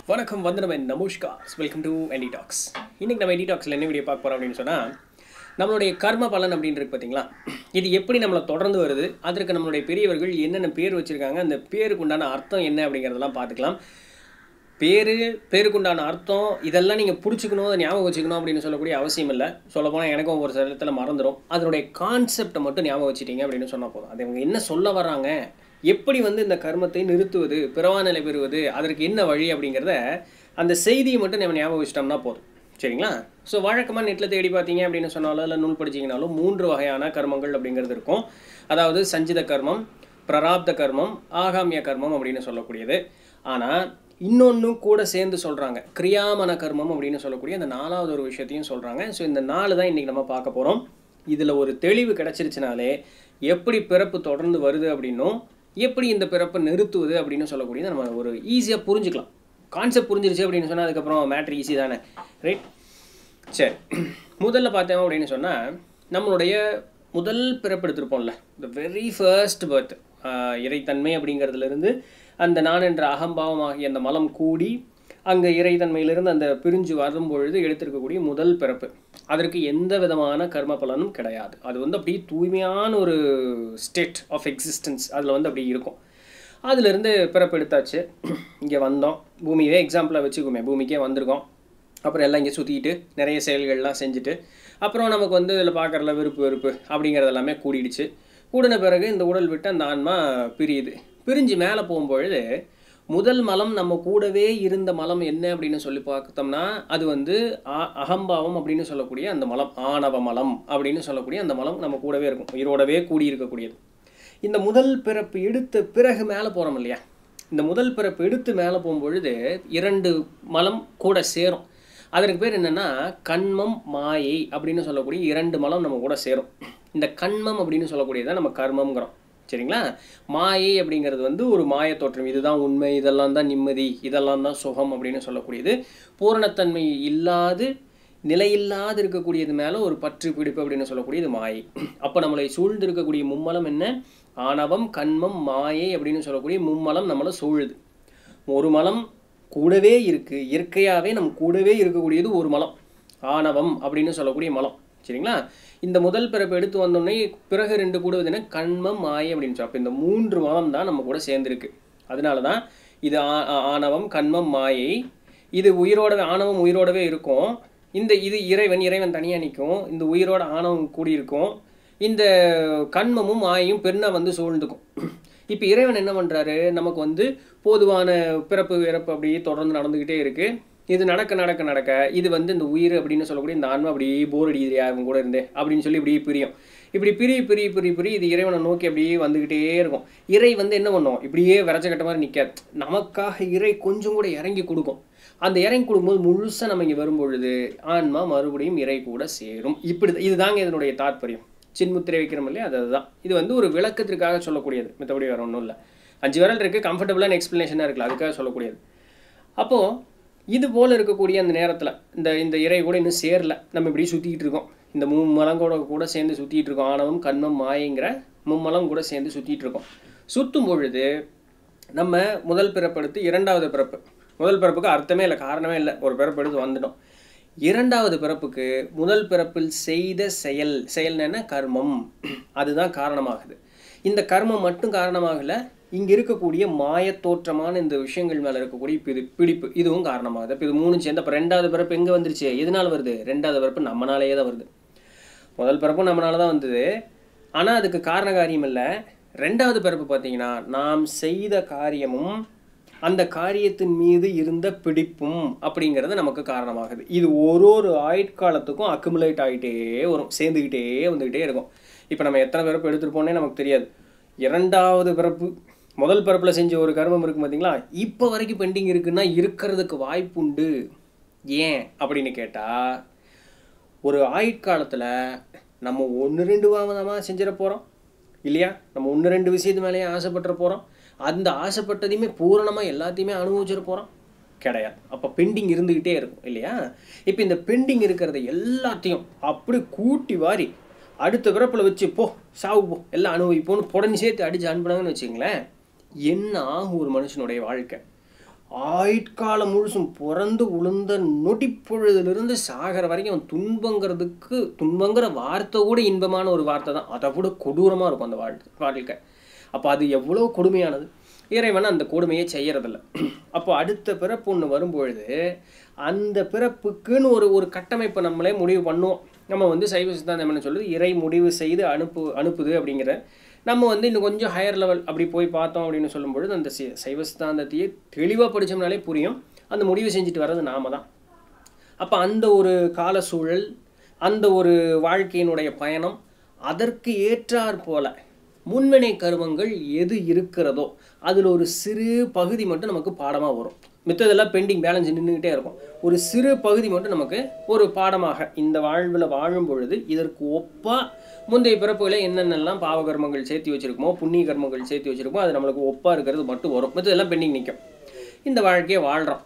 வணக்கம் வந்தனம் அண்ட் நமஸ்கார் வெல்கம் டு என்டி டாக்ஸ் இன்றைக்கி நம்ம என்டி டாக்ஸில் என்ன வீடியோ பார்க்க போகிறோம் அப்படின்னு சொன்னால் நம்மளுடைய கர்ம பலன் அப்படின்னு இருக்கு பார்த்தீங்களா இது எப்படி நம்மளை தொடர்ந்து வருது அதற்கு நம்மளுடைய பெரியவர்கள் என்னென்ன பேர் வச்சுருக்காங்க அந்த பேருக்கு உண்டான அர்த்தம் என்ன அப்படிங்கிறதெல்லாம் பார்த்துக்கலாம் பேர் பேருக்குண்டான அர்த்தம் இதெல்லாம் நீங்கள் பிடிச்சிக்கணும் அதை ஞாபகம் வச்சுக்கணும் அப்படின்னு சொல்லக்கூடிய அவசியம் இல்லை சொல்லப்போனால் எனக்கும் ஒரு சில இடத்துல மறந்துடும் அதனுடைய கான்செப்டை மட்டும் ஞாபகம் வச்சுட்டீங்க அப்படின்னு சொன்னால் போதும் அது இவங்க என்ன சொல்ல வர்றாங்க எப்படி வந்து இந்த கர்மத்தை நிறுத்துவது பிறவா நிலை பெறுவது அதற்கு என்ன வழி அப்படிங்கிறத அந்த செய்தியை மட்டும் நம்ம ஞாபகம் வச்சிட்டோம்னா போதும் சரிங்களா ஸோ வழக்கமாக நெட்டில் தேடி பார்த்தீங்க அப்படின்னு சொன்னாலும் இல்லை நூல் படிச்சிங்கனாலும் மூன்று வகையான கர்மங்கள் அப்படிங்கிறது இருக்கும் அதாவது சஞ்சித கர்மம் பிராப்த கர்மம் ஆகாமிய கர்மம் அப்படின்னு சொல்லக்கூடியது ஆனால் இன்னொன்றும் கூட சேர்ந்து சொல்கிறாங்க கிரியாமன கர்மம் அப்படின்னு சொல்லக்கூடிய அந்த நாலாவது ஒரு விஷயத்தையும் சொல்கிறாங்க ஸோ இந்த நாலு தான் இன்றைக்கி நம்ம பார்க்க போகிறோம் இதில் ஒரு தெளிவு கிடச்சிருச்சுனாலே எப்படி பிறப்பு தொடர்ந்து வருது அப்படின்னும் எப்படி இந்த பிறப்பை நிறுத்துவது அப்படின்னு சொல்லக்கூடியது நம்ம ஒரு ஈஸியாக புரிஞ்சுக்கலாம் கான்செப்ட் புரிஞ்சிருச்சு அப்படின்னு சொன்னால் அதுக்கப்புறம் மேட்ரு ஈஸி தானே ரைட் சரி முதல்ல பார்த்தோம் அப்படின்னு சொன்னால் நம்மளுடைய முதல் பிறப்பு எடுத்திருப்போம்ல த வெரி ஃபர்ஸ்ட் பர்த் இறைத்தன்மை அப்படிங்கிறதுலேருந்து அந்த நான் என்ற அகம்பாவமாகிய அந்த மலம் கூடி அங்கே இறைத்தன்மையிலிருந்து அந்த பிரிஞ்சு வரும் பொழுது எடுத்திருக்கக்கூடிய முதல் பிறப்பு அதற்கு எந்த விதமான கர்ம பலனும் கிடையாது அது வந்து அப்படியே தூய்மையான ஒரு ஸ்டேட் ஆஃப் எக்ஸிஸ்டன்ஸ் அதில் வந்து அப்படி இருக்கும் அதுலேருந்து பிறப்பு எடுத்தாச்சு இங்கே வந்தோம் பூமியவே எக்ஸாம்பிளாக வச்சுக்கோமே பூமிக்கே வந்திருக்கோம் அப்புறம் எல்லாம் இங்கே சுற்றிட்டு நிறைய செயல்கள்லாம் செஞ்சுட்டு அப்புறம் நமக்கு வந்து இதில் பார்க்குறல விருப்பு வெறுப்பு அப்படிங்கிறது எல்லாமே கூடிடுச்சு கூடின பிறகு இந்த உடல் விட்டு அந்த ஆன்மா பிரியுது பிரிஞ்சு மேலே போகும்பொழுது முதல் மலம் நம்ம கூடவே இருந்த மலம் என்ன அப்படின்னு சொல்லி பார்த்தோம்னா அது வந்து அ- அகம்பாவம் அப்படின்னு சொல்லக்கூடிய அந்த மலம் ஆணவ மலம் அப்படின்னு சொல்லக்கூடிய அந்த மலம் நம்ம கூடவே இருக்கும் உயிரோடவே கூடி இருக்கக்கூடியது இந்த முதல் பிறப்பு எடுத்த பிறகு மேலே போகிறோம் இல்லையா இந்த முதல் பிறப்பு எடுத்து மேலே போகும்பொழுது இரண்டு மலம் கூட சேரும் அதற்கு பேர் என்னென்னா கண்மம் மாயை அப்படின்னு சொல்லக்கூடிய இரண்டு மலம் நம்ம கூட சேரும் இந்த கண்மம் அப்படின்னு சொல்லக்கூடியதான் நம்ம கர்மம்ங்கிறோம் சரிங்களா மாயை அப்படிங்கிறது வந்து ஒரு மாய தோற்றம் இதுதான் உண்மை இதெல்லாம் தான் நிம்மதி இதெல்லாம் தான் சுகம் அப்படின்னு சொல்லக்கூடியது பூரணத்தன்மை இல்லாது நிலையில்லாது இருக்கக்கூடியது மேலே ஒரு பற்று பிடிப்பு அப்படின்னு சொல்லக்கூடியது மாயை அப்போ நம்மளை சூழ்ந்து இருக்கக்கூடிய மும்மலம் என்ன ஆணவம் கண்மம் மாயை அப்படின்னு சொல்லக்கூடிய மும்மலம் நம்மளை சூழுது ஒரு மலம் கூடவே இருக்குது இயற்கையாகவே நம்ம கூடவே இருக்கக்கூடியது ஒரு மலம் ஆணவம் அப்படின்னு சொல்லக்கூடிய மலம் சரிங்களா இந்த முதல் பிறப்பு எடுத்து வந்தோடனே பிறகு ரெண்டு கூடுவது என்ன கண்மம் மாயை அப்படின்னு சொல்லி அப்போ இந்த மூன்று மலம் தான் நம்ம கூட சேர்ந்துருக்கு அதனால தான் இது ஆ- ஆ- ஆணவம் கண்மம் மாயை இது உயிரோடவே ஆணவம் உயிரோடவே இருக்கும் இந்த இது இறைவன் இறைவன் தனியாக நிற்கும் இந்த உயிரோட ஆணவம் கூடி இருக்கும் இந்த கண்மமும் மாயையும் பெண்ணை வந்து சூழ்ந்துக்கும் இப்போ இறைவன் என்ன பண்ணுறாரு நமக்கு வந்து போதுவான பிறப்பு இறப்பு அப்படியே தொடர்ந்து நடந்துக்கிட்டே இருக்குது இது நடக்க நடக்க நடக்க இது வந்து இந்த உயிர் அப்படின்னு சொல்லக்கூடிய இந்த ஆன்மா அப்படியே போர் அடிக்குதுயா இவங்க கூட இருந்தே அப்படின்னு சொல்லி இப்படியே பிரியும் இப்படி பிரி பிரி பிரி பிரி இது இறைவனை நோக்கி அப்படியே வந்துக்கிட்டே இருக்கும் இறை வந்து என்ன பண்ணும் இப்படியே விரச்ச கட்ட மாதிரி நிற்காது நமக்காக இறை கொஞ்சம் கூட இறங்கி கொடுக்கும் அந்த இறங்கி கொடுக்கும்போது முழுசாக நம்ம இங்கே வரும்பொழுது ஆன்மா மறுபடியும் இறை கூட சேரும் இப்படி இதுதாங்க இதனுடைய தாற்பயம் சின்முத்திரை வைக்கிறோம் இல்லையா அது அதுதான் இது வந்து ஒரு விளக்கத்திற்காக சொல்லக்கூடியது மற்றபடி வேற ஒன்றும் இல்லை அஞ்சு விரல் இருக்குது கம்ஃபர்டபுளான எக்ஸ்ப்ளனேஷனாக இருக்குல்ல அதுக்காக சொல்லக்கூடியது அப்போது இது போல் இருக்கக்கூடிய அந்த நேரத்தில் இந்த இந்த இறை கூட இன்னும் சேரல நம்ம இப்படி சுற்றிக்கிட்டு இருக்கோம் இந்த மும்மலங்கோட கூட சேர்ந்து சுற்றிட்டு இருக்கோம் ஆணவம் கண்மம் மாயங்கிற மும்மலம் கூட சேர்ந்து சுற்றிட்டு இருக்கோம் சுற்றும் பொழுது நம்ம முதல் பிறப்பெடுத்து இரண்டாவது பிறப்பு முதல் பிறப்புக்கு அர்த்தமே இல்லை காரணமே இல்லை ஒரு பிறப்பெடுத்து வந்துட்டோம் இரண்டாவது பிறப்புக்கு முதல் பிறப்பில் செய்த செயல் செயல் என்ன கர்மம் அதுதான் காரணமாகுது இந்த கர்மம் மட்டும் காரணமாகல இங்கே இருக்கக்கூடிய மாயத் தோற்றமான இந்த விஷயங்கள் மேலே இருக்கக்கூடிய பிடி பிடிப்பு இதுவும் காரணமாகுது இப்போ இது மூணு சேர்ந்து அப்போ ரெண்டாவது பிறப்பு எங்கே வந்துருச்சு எதனால் வருது ரெண்டாவது பிறப்பு நம்மனாலேயே தான் வருது முதல் பிறப்பும் நம்மளால தான் வந்தது ஆனால் அதுக்கு காரண காரியம் இல்லை ரெண்டாவது பிறப்பு பார்த்தீங்கன்னா நாம் செய்த காரியமும் அந்த காரியத்தின் மீது இருந்த பிடிப்பும் அப்படிங்கிறது நமக்கு காரணமாகுது இது ஒரு ஒரு ஆயுட்காலத்துக்கும் அக்குமுலேட் ஆகிட்டே வரும் சேர்ந்துக்கிட்டே வந்துக்கிட்டே இருக்கும் இப்போ நம்ம எத்தனை பிறப்பு எடுத்துருப்போன்னே நமக்கு தெரியாது இரண்டாவது பிறப்பு முதல் பிறப்பில் செஞ்ச ஒரு கர்மம் இருக்கு பார்த்தீங்களா இப்போ வரைக்கும் பெண்டிங் இருக்குன்னா இருக்கிறதுக்கு வாய்ப்புண்டு ஏன் அப்படின்னு கேட்டால் ஒரு ஆயுட்காலத்தில் நம்ம ஒன்று ரெண்டு வாமதமாக செஞ்சிட போகிறோம் இல்லையா நம்ம ஒன்று ரெண்டு விஷயத்து மேலேயே ஆசைப்பட்டுற போகிறோம் அந்த ஆசைப்பட்டதையுமே பூரணமாக எல்லாத்தையுமே அனுபவிச்சிட போகிறோம் கிடையாது அப்போ பெண்டிங் இருந்துக்கிட்டே இருக்கும் இல்லையா இப்போ இந்த பெண்டிங் இருக்கிறத எல்லாத்தையும் அப்படி கூட்டி வாரி அடுத்த பிறப்பில் வச்சு போ சாவு போ எல்லாம் அனுபவிப்போன்னு புடனி சேர்த்து அடித்து அனுப்புனாங்கன்னு வச்சுங்களேன் என்ன ஆகும் ஒரு மனுஷனுடைய வாழ்க்கை ஆயுட்காலம் முழுசும் பிறந்து உளுந்த நொடிப்பொழுதிலிருந்து சாகிற வரைக்கும் அவன் துன்பங்கிறதுக்கு துன்பங்கிற வார்த்தை கூட இன்பமான ஒரு வார்த்தை தான் அதை விட கொடூரமாக இருக்கும் அந்த வாழ்க்கை வாழ்க்கை அப்போ அது எவ்வளோ கொடுமையானது இறைவன் அந்த கொடுமையை செய்யறதில்ல அப்போ அடுத்த பிறப்பு ஒன்று வரும்பொழுது அந்த பிறப்புக்குன்னு ஒரு ஒரு கட்டமைப்பை நம்மளே முடிவு பண்ணுவோம் நம்ம வந்து சைவ சித்தாந்தம் என்ன சொல்லுது இறை முடிவு செய்து அனுப்பு அனுப்புது அப்படிங்கிற நம்ம வந்து இன்னும் கொஞ்சம் ஹையர் லெவல் அப்படி போய் பார்த்தோம் அப்படின்னு சொல்லும்பொழுது அந்த சி- சைவ சித்தாந்தத்தையே தெளிவாக படித்தோம்னாலே புரியும் அந்த முடிவு செஞ்சுட்டு வர்றது நாம தான் அப்போ அந்த ஒரு கால சூழல் அந்த ஒரு வாழ்க்கையினுடைய பயணம் அதற்கு ஏற்றாற் போல முன்வினை கருமங்கள் எது இருக்கிறதோ அதில் ஒரு சிறு பகுதி மட்டும் நமக்கு பாடமாக வரும் மித்ததெல்லாம் பெண்டிங் பேலன்ஸ் நின்றுக்கிட்டே இருக்கும் ஒரு சிறு பகுதி மட்டும் நமக்கு ஒரு பாடமாக இந்த வாழ்வில் வாழும் பொழுது இதற்கு ஒப்பாக முந்தைய பிறப்புகளை என்னென்னலாம் பாவ கர்மங்கள் சேர்த்து வச்சிருக்குமோ புண்ணிய கர்மங்கள் சேர்த்து வச்சிருக்கோமோ அது நம்மளுக்கு ஒப்பாக இருக்கிறது மட்டும் வரும் மித்ததெல்லாம் பெண்டிங் நிற்கும் இந்த வாழ்க்கையை வாழ்கிறோம்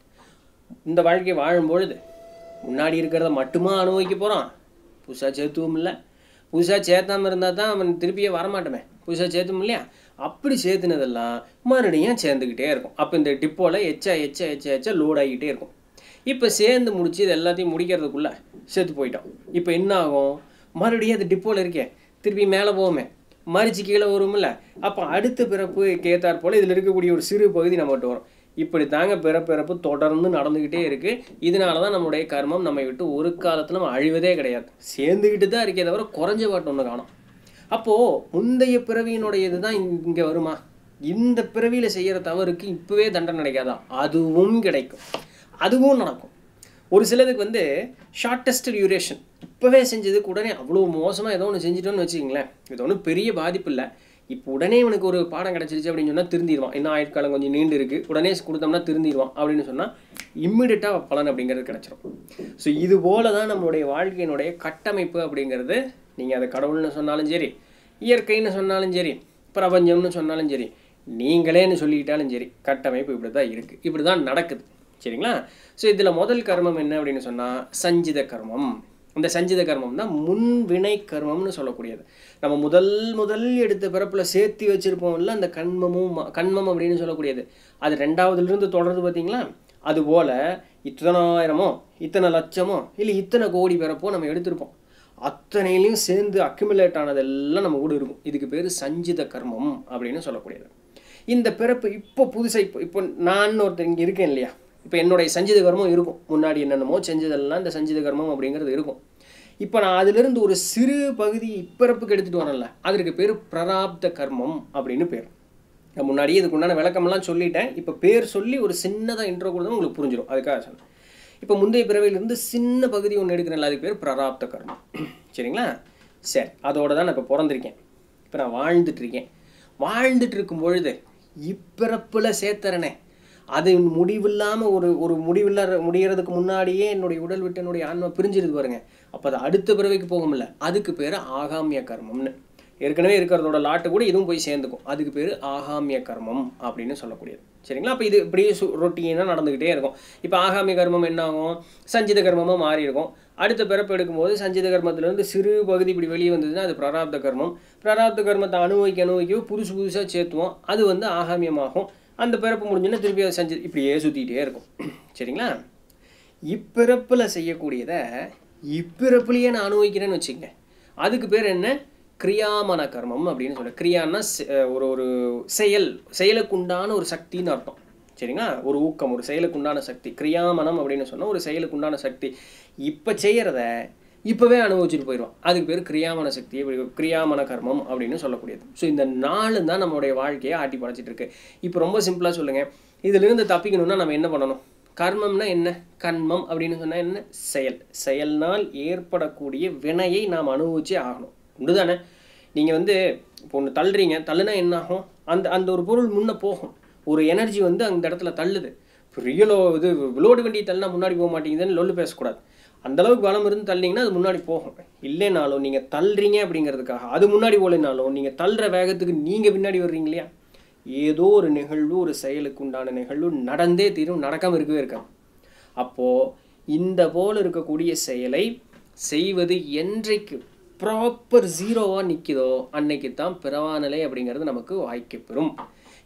இந்த வாழ்க்கை வாழும் பொழுது முன்னாடி இருக்கிறத மட்டுமா அனுபவிக்க போகிறான் புதுசாக சேர்த்துவும் இல்லை புதுசாக சேர்த்தாம இருந்தால் தான் அவன் திருப்பியே வரமாட்டோமே புதுசாக சேர்த்தும் இல்லையா அப்படி சேர்த்துனதெல்லாம் மறுபடியும் சேர்ந்துக்கிட்டே இருக்கும் அப்போ இந்த டிப்போவில் எச்சா எச்சா எச்சா எச்சா லோட் ஆகிக்கிட்டே இருக்கும் இப்போ சேர்ந்து முடிச்சு இது எல்லாத்தையும் முடிக்கிறதுக்குள்ளே செத்து போயிட்டோம் இப்போ என்ன ஆகும் மறுபடியும் அது டிப்போவில் இருக்கே திருப்பி மேலே போவோமே மறிச்சு கீழே வரும்ல அப்போ அடுத்த பிறப்பு கேத்தார் போல் இதில் இருக்கக்கூடிய ஒரு சிறு பகுதி நம்மகிட்ட வரும் இப்படி தாங்க பிறப்பிறப்பு தொடர்ந்து நடந்துக்கிட்டே இருக்கு இதனால தான் நம்மளுடைய கர்மம் நம்மை விட்டு ஒரு காலத்தில் நம்ம அழிவதே கிடையாது சேர்ந்துக்கிட்டு தான் இருக்கே தவிர குறைஞ்ச பாட்டு ஒன்று காணும் அப்போது முந்தைய பிறவியினுடைய இதுதான் இங்கே வருமா இந்த பிறவியில் செய்கிற தவறுக்கு இப்போவே தண்டனை கிடைக்காதா அதுவும் கிடைக்கும் அதுவும் நடக்கும் ஒரு சிலதுக்கு வந்து ஷார்ட்டஸ்ட் டியூரேஷன் இப்போவே செஞ்சதுக்கு உடனே அவ்வளோ மோசமாக ஏதோ ஒன்று செஞ்சிட்டோன்னு வச்சுக்கங்களேன் இது ஒன்றும் பெரிய பாதிப்பு இல்லை இப்போ உடனே இவனுக்கு ஒரு பாடம் கிடச்சிருச்சு அப்படின்னு சொன்னால் திருந்திடுவான் இன்னும் ஆயுட்காலம் கொஞ்சம் நீண்டு இருக்குது உடனே கொடுத்தோம்னா திருந்திடுவான் அப்படின்னு சொன்னால் இம்மிடியட்டாக பலன் அப்படிங்கிறது கிடச்சிரும் ஸோ இது போல தான் நம்மளுடைய வாழ்க்கையினுடைய கட்டமைப்பு அப்படிங்கிறது நீங்கள் அதை கடவுள்னு சொன்னாலும் சரி இயற்கைன்னு சொன்னாலும் சரி பிரபஞ்சம்னு சொன்னாலும் சரி நீங்களேன்னு சொல்லிக்கிட்டாலும் சரி கட்டமைப்பு இப்படி தான் இருக்குது இப்படி தான் நடக்குது சரிங்களா ஸோ இதில் முதல் கர்மம் என்ன அப்படின்னு சொன்னால் சஞ்சித கர்மம் இந்த சஞ்சித கர்மம் தான் முன்வினை கர்மம்னு சொல்லக்கூடியது நம்ம முதல் முதல் எடுத்த பிறப்பில் சேர்த்து வச்சிருப்போம்ல அந்த கண்மமும் ம- கண்மம் அப்படின்னு சொல்லக்கூடியது அது ரெண்டாவதுலேருந்து தொடருது பார்த்தீங்களா அதுபோல் இத்தனாயிரமோ இத்தனை லட்சமோ இல்லை இத்தனை கோடி பிறப்போ நம்ம எடுத்திருப்போம் அத்தனையிலையும் சேர்ந்து அக்குமுலேட் ஆனதெல்லாம் நம்ம கூட இருக்கும் இதுக்கு பேர் சஞ்சித கர்மம் அப்படின்னு சொல்லக்கூடியது இந்த பிறப்பு இப்போ புதுசாக இப்போ இப்போ நான் ஒருத்தர் இங்கே இருக்கேன் இல்லையா இப்போ என்னுடைய சஞ்சித கர்மம் இருக்கும் முன்னாடி என்னென்னமோ செஞ்சதெல்லாம் இந்த சஞ்சித கர்மம் அப்படிங்கிறது இருக்கும் இப்போ நான் அதிலிருந்து ஒரு சிறு பகுதி இப்பிறப்புக்கு எடுத்துகிட்டு வரேன்ல அதற்கு பேர் பிராராப்த கர்மம் அப்படின்னு பேர் நான் முன்னாடியே இதுக்கு உண்டான விளக்கமெல்லாம் சொல்லிட்டேன் இப்போ பேர் சொல்லி ஒரு சின்னதாக இன்ட்ரோ கொடுத்தா உங்களுக்கு புரிஞ்சிடும் அதுக்காக சொன்னேன் இப்போ முந்தைய பிறவியிலிருந்து சின்ன பகுதி ஒன்று எடுக்கிறேன்ல அதுக்கு பேர் பிராராப்த கர்மம் சரிங்களா சரி அதோட தான் நான் இப்போ பிறந்திருக்கேன் இப்போ நான் வாழ்ந்துட்டு இருக்கேன் வாழ்ந்துட்டு இருக்கும் பொழுது இப்பிறப்பில் சேர்த்துறனே அது முடிவில்லாமல் ஒரு ஒரு முடிவில்ல முடியறதுக்கு முன்னாடியே என்னுடைய உடல் விட்டு என்னுடைய ஆன்மா பிரிஞ்சிருது பாருங்க அப்போ அது அடுத்த பிறவிக்கு போகும்ல அதுக்கு பேர் ஆகாமிய கர்மம்னு ஏற்கனவே இருக்கிறதோட லாட்டு கூட இதுவும் போய் சேர்ந்துக்கும் அதுக்கு பேர் ஆகாமிய கர்மம் அப்படின்னு சொல்லக்கூடியது சரிங்களா அப்போ இது இப்படியே சு ரொட்டீனாக நடந்துக்கிட்டே இருக்கும் இப்போ ஆகாமிய கர்மம் என்ன ஆகும் சஞ்சித கர்மமாக மாறி இருக்கும் அடுத்த பிறப்பு எடுக்கும்போது சஞ்சித கர்மத்திலேருந்து சிறு பகுதி இப்படி வெளியே வந்ததுன்னா அது பிராராப்த கர்மம் பிராராப்த கர்மத்தை அனுபவிக்க அனுபவிக்க புதுசு புதுசாக சேர்த்துவோம் அது வந்து ஆகாமியமாகும் அந்த பிறப்பு முடிஞ்சுன்னா திருப்பி அது சஞ்சி இப்படியே சுற்றிக்கிட்டே இருக்கும் சரிங்களா இப்பிறப்பில் செய்யக்கூடியதை இப்பிறப்புலையே நான் அனுபவிக்கிறேன்னு வச்சுக்கங்க அதுக்கு பேர் என்ன கிரியாமன கர்மம் அப்படின்னு சொல்ல கிரியான்னா செ- ஒரு ஒரு செயல் செயலுக்குண்டான ஒரு சக்தின்னு அர்த்தம் சரிங்களா ஒரு ஊக்கம் ஒரு செயலுக்குண்டான சக்தி கிரியாமனம் அப்படின்னு சொன்னால் ஒரு செயலுக்குண்டான சக்தி இப்போ செய்கிறத இப்போவே அனுபவிச்சுட்டு போயிடுவான் அதுக்கு பேர் கிரியாமன சக்தி இப்படி கிரியாமன கர்மம் அப்படின்னு சொல்லக்கூடியது ஸோ இந்த நாலு தான் நம்மளுடைய வாழ்க்கையை ஆட்டி படைச்சிட்டு இருக்கு இப்போ ரொம்ப சிம்பிளாக சொல்லுங்கள் இதிலிருந்து தப்பிக்கணும்னா நம்ம என்ன பண்ணணும் கர்மம்னா என்ன கண்மம் அப்படின்னு சொன்னால் என்ன செயல் செயல்னால் ஏற்படக்கூடிய வினையை நாம் அனுபவிச்சே ஆகணும் உண்டு தானே நீங்கள் வந்து இப்போ ஒன்று தள்ளுறீங்க தள்ளுனா என்ன ஆகும் அந்த அந்த ஒரு பொருள் முன்ன போகும் ஒரு எனர்ஜி வந்து அந்த இடத்துல தள்ளுது பெரிய லோ இது லோடு வண்டி தள்ளினா முன்னாடி போக மாட்டேங்குதுன்னு லொல்லு பேசக்கூடாது அந்த அளவுக்கு பலம் இருந்து தள்ளிங்கன்னா அது முன்னாடி போகும் இல்லைனாலும் நீங்கள் தள்ளுறீங்க அப்படிங்கிறதுக்காக அது முன்னாடி போகலைனாலும் நீங்கள் தள்ளுற வேகத்துக்கு நீங்கள் பின்னாடி வர்றீங்க இல்லையா ஏதோ ஒரு நிகழ்வு ஒரு செயலுக்கு உண்டான நிகழ்வு நடந்தே தீரும் நடக்காமல் இருக்கவே இருக்காது அப்போது இந்த போல் இருக்கக்கூடிய செயலை செய்வது என்றைக்கு ப்ராப்பர் ஜீரோவாக நிற்கிதோ அன்னைக்கு தான் பிறவாநிலை அப்படிங்கிறது நமக்கு வாய்க்கப்பெறும்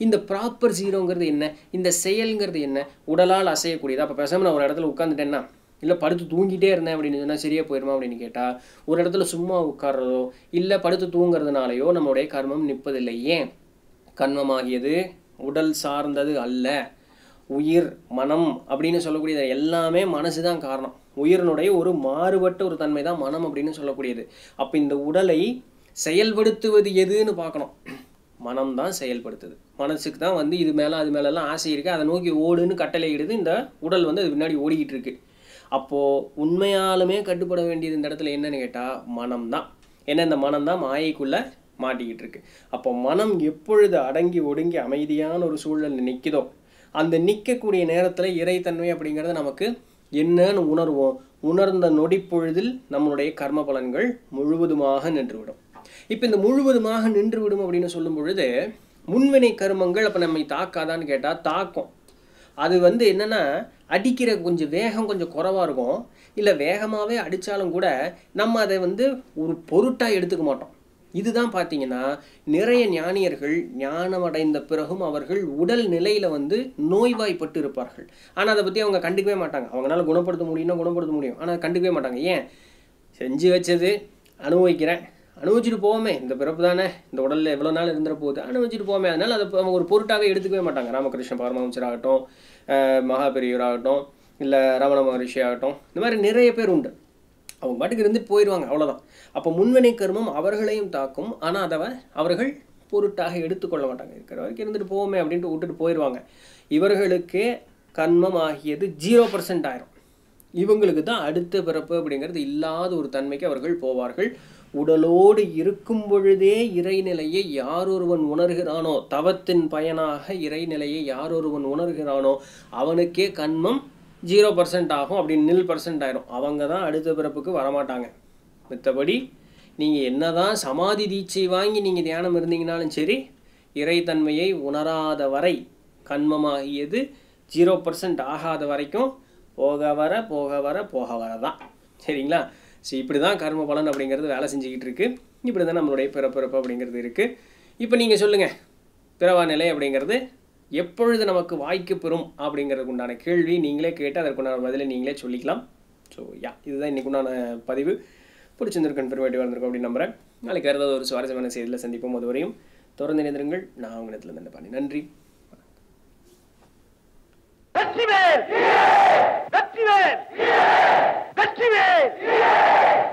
இந்த ப்ராப்பர் ஜீரோங்கிறது என்ன இந்த செயல்ங்கிறது என்ன உடலால் அசையக்கூடியது அப்போ பேசாமல் நான் ஒரு இடத்துல உட்காந்துட்டேன்னா இல்லை படுத்து தூங்கிட்டே இருந்தேன் அப்படின்னு சொன்னால் சரியாக போயிருமா அப்படின்னு கேட்டால் ஒரு இடத்துல சும்மா உட்கார்றதோ இல்லை படுத்து தூங்குறதுனாலையோ நம்மளுடைய கர்மம் நிற்பதில்லை ஏன் கர்மமாகியது உடல் சார்ந்தது அல்ல உயிர் மனம் அப்படின்னு சொல்லக்கூடியது எல்லாமே மனசு தான் காரணம் உயிரினுடைய ஒரு மாறுபட்ட ஒரு தன்மை தான் மனம் அப்படின்னு சொல்லக்கூடியது அப்போ இந்த உடலை செயல்படுத்துவது எதுன்னு பார்க்கணும் மனம் தான் செயல்படுத்துது மனசுக்கு தான் வந்து இது மேலே அது மேலெல்லாம் ஆசை இருக்குது அதை நோக்கி ஓடுன்னு கட்டளையிடுது இந்த உடல் வந்து அது பின்னாடி ஓடிக்கிட்டு இருக்கு அப்போது உண்மையாலுமே கட்டுப்பட வேண்டியது இந்த இடத்துல என்னன்னு கேட்டால் மனம் தான் ஏன்னா இந்த மனம் தான் மாயைக்குள்ளே மாட்டிக்கிட்டு இருக்கு அப்போ மனம் எப்பொழுது அடங்கி ஒடுங்கி அமைதியான ஒரு சூழல் நிற்குதோ அந்த நிற்கக்கூடிய நேரத்தில் இறைத்தன்மை அப்படிங்கிறது நமக்கு என்னன்னு உணர்வோம் உணர்ந்த நொடிப்பொழுதில் நம்மளுடைய கர்ம பலன்கள் முழுவதுமாக நின்றுவிடும் இப்போ இந்த முழுவதுமாக நின்று விடும் அப்படின்னு சொல்லும் பொழுது முன்வினை கர்மங்கள் அப்போ நம்மை தாக்காதான்னு கேட்டால் தாக்கும் அது வந்து என்னன்னா அடிக்கிற கொஞ்சம் வேகம் கொஞ்சம் குறைவாக இருக்கும் இல்லை வேகமாகவே அடித்தாலும் கூட நம்ம அதை வந்து ஒரு பொருட்டாக எடுத்துக்க மாட்டோம் இதுதான் பார்த்தீங்கன்னா நிறைய ஞானியர்கள் ஞானம் அடைந்த பிறகும் அவர்கள் உடல் நிலையில் வந்து நோய்வாய்ப்பட்டு இருப்பார்கள் ஆனால் அதை பற்றி அவங்க கண்டுக்கவே மாட்டாங்க அவங்களால குணப்படுத்த முடியும்னா குணப்படுத்த முடியும் ஆனால் கண்டுக்கவே மாட்டாங்க ஏன் செஞ்சு வச்சது அனுபவிக்கிறேன் அனுபவிச்சுட்டு போவோமே இந்த பிறப்பு தானே இந்த உடலில் எவ்வளோ நாள் இருந்துற போகுது அனுபவிச்சுட்டு போவோமே அதனால் அதை அவங்க ஒரு பொருட்டாகவே எடுத்துக்கவே மாட்டாங்க ராமகிருஷ்ண பரமஹம்சர் ஆகட்டும் மகாபெரியவர் ஆகட்டும் இல்லை ரமண மகரிஷி ஆகட்டும் இந்த மாதிரி நிறைய பேர் உண்டு அவங்க பாட்டுக்கு இருந்து போயிடுவாங்க அவ்வளோதான் அப்போ முன்வினை கர்மம் அவர்களையும் தாக்கும் ஆனால் அதை அவர்கள் பொருட்டாக எடுத்துக்கொள்ள மாட்டாங்க இருக்கிற வரைக்கும் இருந்துட்டு போவோமே அப்படின்ட்டு விட்டுட்டு போயிடுவாங்க இவர்களுக்கு கர்மம் ஆகியது ஜீரோ பர்சன்ட் ஆயிரும் இவங்களுக்கு தான் அடுத்த பிறப்பு அப்படிங்கிறது இல்லாத ஒரு தன்மைக்கு அவர்கள் போவார்கள் உடலோடு இருக்கும் பொழுதே இறைநிலையை யாரொருவன் உணர்கிறானோ தவத்தின் பயனாக இறைநிலையை யாரொருவன் உணர்கிறானோ அவனுக்கே கண்மம் ஜீரோ பர்சன்ட் ஆகும் அப்படி நில் பர்சன்ட் ஆயிரும் அவங்க தான் அடுத்த பிறப்புக்கு வரமாட்டாங்க மற்றபடி நீங்கள் என்னதான் சமாதி தீட்சை வாங்கி நீங்கள் தியானம் இருந்தீங்கனாலும் சரி இறைத்தன்மையை உணராத வரை கண்மமாகியது ஜீரோ பர்சன்ட் ஆகாத வரைக்கும் போக வர போக வர போக வர தான் சரிங்களா ஸோ இப்படி தான் கர்ம பலன் அப்படிங்கிறது வேலை செஞ்சுக்கிட்டு இருக்கு இப்படி தான் நம்மளுடைய பிறப்பிறப்பு அப்படிங்கிறது இருக்குது இப்போ நீங்கள் சொல்லுங்கள் பிறவா நிலை அப்படிங்கிறது எப்பொழுது நமக்கு வாய்க்கு பெறும் அப்படிங்கிறதுக்கு உண்டான கேள்வி நீங்களே கேட்டு அதற்குண்டான பதிலை நீங்களே சொல்லிக்கலாம் ஸோ யா இதுதான் இன்றைக்கு உண்டான பதிவு பிடிச்சிருந்திருக்கும் இன்ஃபர்மேட்டிவாக இருந்திருக்கும் அப்படின்னு நம்புறேன் நாளைக்கு வேறு ஏதாவது ஒரு சுவாரஸ்யமான செய்தியில் சந்திப்போம் அதுவரையும் தொடர்ந்து இணைந்திருங்கள் நான் உங்கள் இடத்துல இருந்து பண்ணி நன்றி வெற்றிவேல் வெற்றிவேல் வெற்றிவேல்